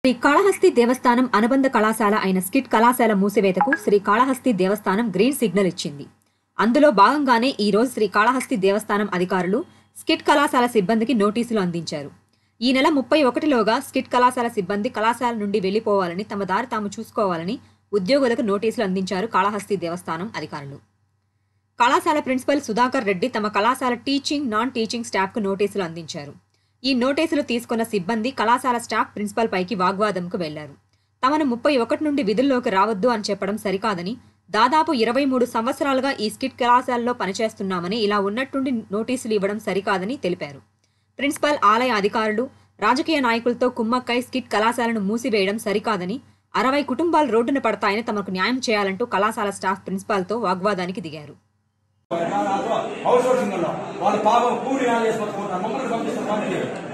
శ్రీ కాళహస్తి దేవస్థానం అనుబంధ కళాశాల అయిన స్కిట్ కళాశాల మూసివేతకు శ్రీ కాళహస్తి దేవస్థానం గ్రీన్ సిగ్నల్ ఇచ్చింది అందులో భాగంగానే ఈ రోజు శ్రీ కాళహస్తి దేవస్థానం అధికారులు స్కిట్ కళాశాల సిబ్బందికి నోటీసులు అందించారు ఈ నెల ముప్పై ఒకటిలోగా స్కిట్ కళాశాల సిబ్బంది కళాశాల నుండి వెళ్లిపోవాలని తమ దారి తాము చూసుకోవాలని ఉద్యోగులకు నోటీసులు అందించారు కాళహస్తి దేవస్థానం అధికారులు కళాశాల ప్రిన్సిపల్ సుధాకర్ రెడ్డి తమ కళాశాల టీచింగ్ నాన్ టీచింగ్ స్టాఫ్కు నోటీసులు అందించారు ఈ నోటీసులు తీసుకున్న సిబ్బంది కళాశాల స్టాఫ్ ప్రిన్సిపల్ పైకి వాగ్వాదంకు వెళ్లారు తమను ముప్పై ఒకటి నుండి విధుల్లోకి రావద్దు అని చెప్పడం సరికాదని దాదాపు ఇరవై మూడు సంవత్సరాలుగా ఈ స్కిట్ కళాశాలలో పనిచేస్తున్నామని ఇలా ఉన్నట్టుండి నోటీసులు ఇవ్వడం సరికాదని తెలిపారు ప్రిన్సిపల్ ఆలయ అధికారులు రాజకీయ నాయకులతో కుమ్మక్కై స్కిట్ కళాశాలను మూసివేయడం సరికాదని అరవై కుటుంబాలు రోడ్డున పడతాయని తమకు న్యాయం చేయాలంటూ కళాశాల స్టాఫ్ ప్రిన్సిపాల్తో వాగ్వాదానికి దిగారు అవుట్ సోర్సింగ్ వాళ్ళు పాపం కూలి చేసుకుంటారు మమ్మల్ని పంపిస్తారు పంపించారు